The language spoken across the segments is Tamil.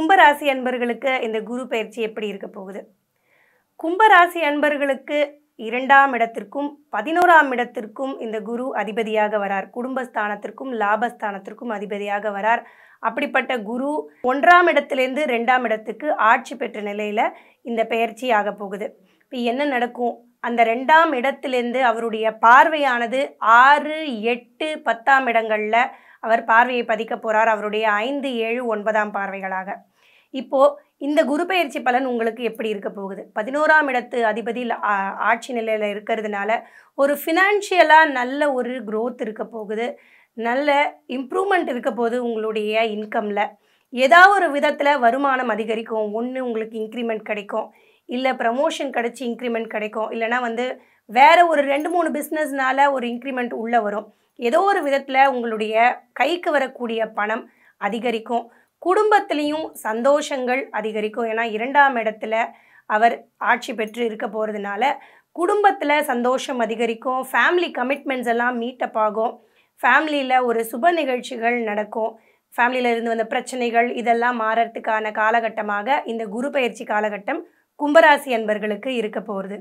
கும்பராசி அன்பர்களுக்கு இந்த குரு பயிற்சி எப்படி இருக்க போகுது கும்பராசி அன்பர்களுக்கு இரண்டாம் இடத்திற்கும் பதினோராம் இடத்திற்கும் இந்த குரு அதிபதியாக வரார் குடும்பஸ்தானத்திற்கும் லாபஸ்தானத்திற்கும் அதிபதியாக வரார் அப்படிப்பட்ட குரு ஒன்றாம் இடத்திலேருந்து ரெண்டாம் இடத்துக்கு ஆட்சி பெற்ற நிலையில் இந்த பெயர்ச்சி ஆக போகுது இப்போ என்ன நடக்கும் அந்த ரெண்டாம் இடத்திலேருந்து அவருடைய பார்வையானது ஆறு எட்டு பத்தாம் இடங்களில் அவர் பார்வையை பதிக்க போகிறார் அவருடைய ஐந்து ஏழு ஒன்பதாம் பார்வைகளாக இப்போது இந்த குரு பெயர்ச்சி பலன் உங்களுக்கு எப்படி இருக்க போகுது பதினோராம் இடத்து அதிபதி ஆ- ஆட்சி நிலையில் இருக்கிறதுனால ஒரு ஃபினான்ஷியலாக நல்ல ஒரு growth இருக்க போகுது நல்ல இம்ப்ரூவ்மெண்ட் இருக்க போகுது உங்களுடைய இன்கமில் ஏதாவது ஒரு விதத்தில் வருமானம் அதிகரிக்கும் ஒன்று உங்களுக்கு இன்க்ரிமெண்ட் கிடைக்கும் இல்லை ப்ரமோஷன் கிடச்சி இன்க்ரிமெண்ட் கிடைக்கும் இல்லைனா வந்து வேறு ஒரு ரெண்டு மூணு பிஸ்னஸ்னால ஒரு இன்க்ரிமெண்ட் உள்ளே வரும் ஏதோ ஒரு விதத்தில் உங்களுடைய கைக்கு வரக்கூடிய பணம் அதிகரிக்கும் குடும்பத்திலையும் சந்தோஷங்கள் அதிகரிக்கும் ஏன்னா இரண்டாம் இடத்துல அவர் ஆட்சி பெற்று இருக்க போகிறதுனால குடும்பத்தில் சந்தோஷம் அதிகரிக்கும் ஃபேமிலி கமிட்மெண்ட்ஸ் எல்லாம் மீட்டப் ஆகும் ஃபேமிலியில் ஒரு சுப நிகழ்ச்சிகள் நடக்கும் ஃபேமிலியில் இருந்து வந்த பிரச்சனைகள் இதெல்லாம் மாறறதுக்கான காலகட்டமாக இந்த குரு பயிற்சி காலகட்டம் கும்பராசி அன்பர்களுக்கு இருக்க போகிறது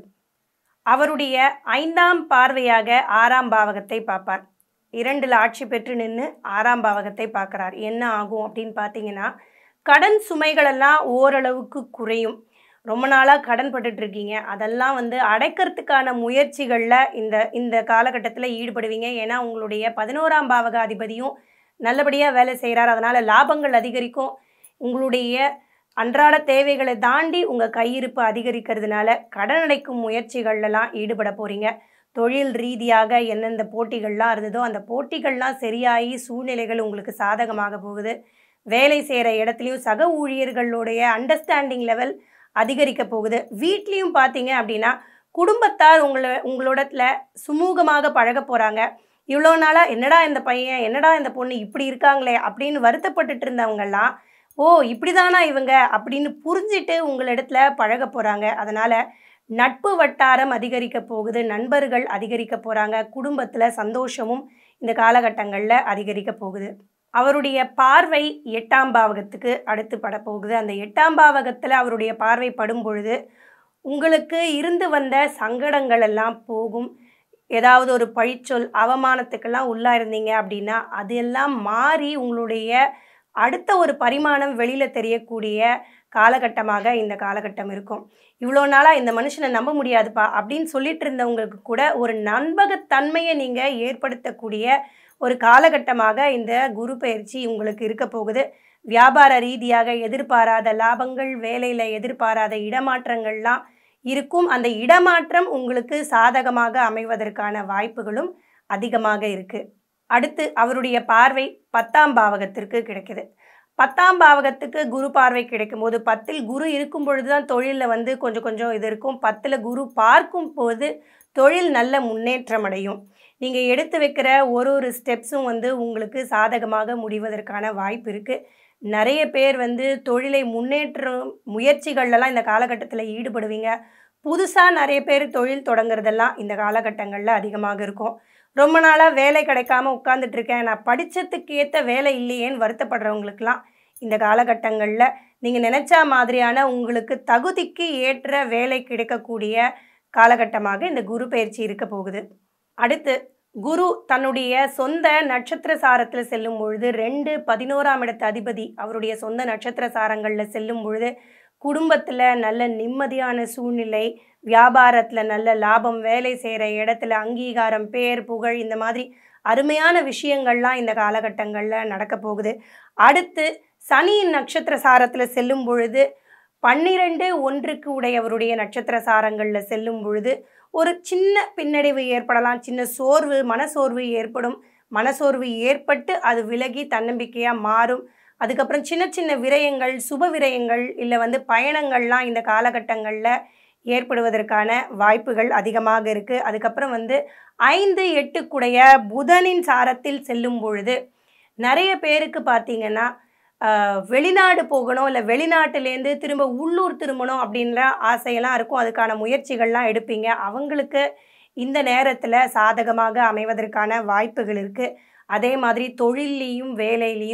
அவருடைய ஐந்தாம் பார்வையாக ஆறாம் பாவகத்தை பார்ப்பார் இரண்டில் ஆட்சி பெற்று நின்று ஆறாம் பாவகத்தை பார்க்குறார் என்ன ஆகும் அப்படின்னு பார்த்தீங்கன்னா கடன் சுமைகளெல்லாம் ஓரளவுக்கு குறையும் ரொம்ப நாளாக கடன் பட்டுட்டு இருக்கீங்க அதெல்லாம் வந்து அடைக்கிறதுக்கான முயற்சிகளில் இந்த இந்த காலகட்டத்தில் ஈடுபடுவீங்க ஏன்னா உங்களுடைய பதினோராம் பாவக அதிபதியும் நல்லபடியாக வேலை செய்கிறார் அதனால் லாபங்கள் அதிகரிக்கும் உங்களுடைய அன்றாட தேவைகளை தாண்டி உங்கள் கையிருப்பு அதிகரிக்கிறதுனால கடன் அடைக்கும் முயற்சிகள்லாம் ஈடுபட போகிறீங்க தொழில் ரீதியாக எந்தெந்த போட்டிகள்லாம் இருந்ததோ அந்த போட்டிகள்லாம் சரியாகி சூழ்நிலைகள் உங்களுக்கு சாதகமாக போகுது வேலை செய்கிற இடத்துலையும் சக ஊழியர்களுடைய அண்டர்ஸ்டாண்டிங் லெவல் அதிகரிக்க போகுது வீட்லேயும் பார்த்தீங்க அப்படின்னா குடும்பத்தார் உங்களை உங்களோடத்துல சுமூகமாக பழக போகிறாங்க இவ்வளோ நாளாக என்னடா இந்த பையன் என்னடா இந்த பொண்ணு இப்படி இருக்காங்களே அப்படின்னு வருத்தப்பட்டுட்டு இருந்தவங்கெல்லாம் ஓ இப்படிதானா இவங்க அப்படின்னு புரிஞ்சிட்டு உங்களிடத்துல பழக போகிறாங்க அதனால் நட்பு வட்டாரம் அதிகரிக்க போகுது நண்பர்கள் அதிகரிக்க போகிறாங்க குடும்பத்தில் சந்தோஷமும் இந்த காலகட்டங்களில் அதிகரிக்க போகுது அவருடைய பார்வை எட்டாம் பாவகத்துக்கு அடுத்து பட போகுது அந்த எட்டாம் பாவகத்தில் அவருடைய பார்வை படும் பொழுது உங்களுக்கு இருந்து வந்த சங்கடங்கள் எல்லாம் போகும் ஏதாவது ஒரு பழிச்சொல் அவமானத்துக்கெல்லாம் உள்ளா இருந்தீங்க அப்படின்னா அது எல்லாம் மாறி உங்களுடைய அடுத்த ஒரு பரிமாணம் வெளியில் தெரியக்கூடிய காலகட்டமாக இந்த காலகட்டம் இருக்கும் இவ்வளோ நாளாக இந்த மனுஷனை நம்ப முடியாதுப்பா அப்படின்னு சொல்லிட்டு இருந்தவங்களுக்கு கூட ஒரு நண்பகத்தன்மையை நீங்கள் ஏற்படுத்தக்கூடிய ஒரு காலகட்டமாக இந்த குரு பயிற்சி உங்களுக்கு இருக்க போகுது வியாபார ரீதியாக எதிர்பாராத லாபங்கள் வேலையில் எதிர்பாராத இடமாற்றங்கள்லாம் இருக்கும் அந்த இடமாற்றம் உங்களுக்கு சாதகமாக அமைவதற்கான வாய்ப்புகளும் அதிகமாக இருக்குது அடுத்து அவருடைய பார்வை பத்தாம் பாவகத்திற்கு கிடைக்குது பத்தாம் பாவகத்துக்கு குரு பார்வை கிடைக்கும் போது பத்தில் குரு இருக்கும் பொழுது தான் தொழிலில் வந்து கொஞ்சம் கொஞ்சம் இது இருக்கும் பத்தில் குரு பார்க்கும் போது தொழில் நல்ல முன்னேற்றம் அடையும் நீங்கள் எடுத்து வைக்கிற ஒரு ஒரு ஸ்டெப்ஸும் வந்து உங்களுக்கு சாதகமாக முடிவதற்கான வாய்ப்பு இருக்குது நிறைய பேர் வந்து தொழிலை முன்னேற்றம் முயற்சிகள்லாம் இந்த காலகட்டத்தில் ஈடுபடுவீங்க புதுசாக நிறைய பேர் தொழில் தொடங்குறதெல்லாம் இந்த காலகட்டங்களில் அதிகமாக இருக்கும் ரொம்ப நாளாக வேலை கிடைக்காம உட்காந்துட்டு இருக்கேன் நான் படித்ததுக்கு ஏற்ற வேலை இல்லையேன்னு வருத்தப்படுறவங்களுக்கெல்லாம் இந்த காலகட்டங்களில் நீங்கள் நினச்ச மாதிரியான உங்களுக்கு தகுதிக்கு ஏற்ற வேலை கிடைக்கக்கூடிய காலகட்டமாக இந்த குரு பயிற்சி இருக்க போகுது அடுத்து குரு தன்னுடைய சொந்த நட்சத்திர சாரத்தில் செல்லும் பொழுது ரெண்டு பதினோராம் இடத்து அதிபதி அவருடைய சொந்த நட்சத்திர சாரங்களில் செல்லும் பொழுது குடும்பத்தில் நல்ல நிம்மதியான சூழ்நிலை வியாபாரத்தில் நல்ல லாபம் வேலை செய்கிற இடத்துல அங்கீகாரம் பேர் புகழ் இந்த மாதிரி அருமையான விஷயங்கள்லாம் இந்த காலகட்டங்களில் நடக்க போகுது அடுத்து சனியின் நட்சத்திர சாரத்தில் செல்லும் பொழுது பன்னிரெண்டு ஒன்றுக்கு உடையவருடைய நட்சத்திர சாரங்களில் செல்லும் பொழுது ஒரு சின்ன பின்னடைவு ஏற்படலாம் சின்ன சோர்வு மனசோர்வு ஏற்படும் மனசோர்வு ஏற்பட்டு அது விலகி தன்னம்பிக்கையாக மாறும் அதுக்கப்புறம் சின்ன சின்ன விரயங்கள் சுப விரயங்கள் இல்லை வந்து பயணங்கள்லாம் இந்த காலகட்டங்களில் ஏற்படுவதற்கான வாய்ப்புகள் அதிகமாக இருக்குது அதுக்கப்புறம் வந்து ஐந்து எட்டுக்குடைய புதனின் சாரத்தில் செல்லும் பொழுது நிறைய பேருக்கு பார்த்தீங்கன்னா ஆஹ், வெளிநாடு போகணும் இல்லை வெளிநாட்டிலேருந்து திரும்ப உள்ளூர் திரும்பணும் அப்படின்ற ஆசையெல்லாம் இருக்கும் அதுக்கான முயற்சிகள்லாம் எடுப்பீங்க அவங்களுக்கு இந்த நேரத்தில் சாதகமாக அமைவதற்கான வாய்ப்புகள் இருக்குது அதே மாதிரி தொழில்லையும் வேலையிலையும்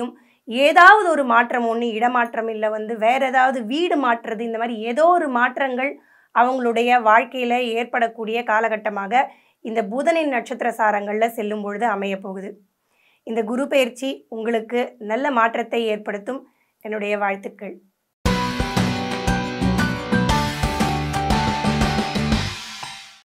ஏதாவது ஒரு மாற்றம் ஒன்று இடமாற்றம் இல்லை வந்து வேற ஏதாவது வீடு மாற்றுறது இந்த மாதிரி ஏதோ ஒரு மாற்றங்கள் அவங்களுடைய வாழ்க்கையில் ஏற்படக்கூடிய காலகட்டமாக இந்த புதனின் நட்சத்திர சாரங்களில் செல்லும் பொழுது அமைய போகுது இந்த குரு பயிற்சி உங்களுக்கு நல்ல மாற்றத்தை ஏற்படுத்தும் என்னுடைய வாழ்த்துக்கள்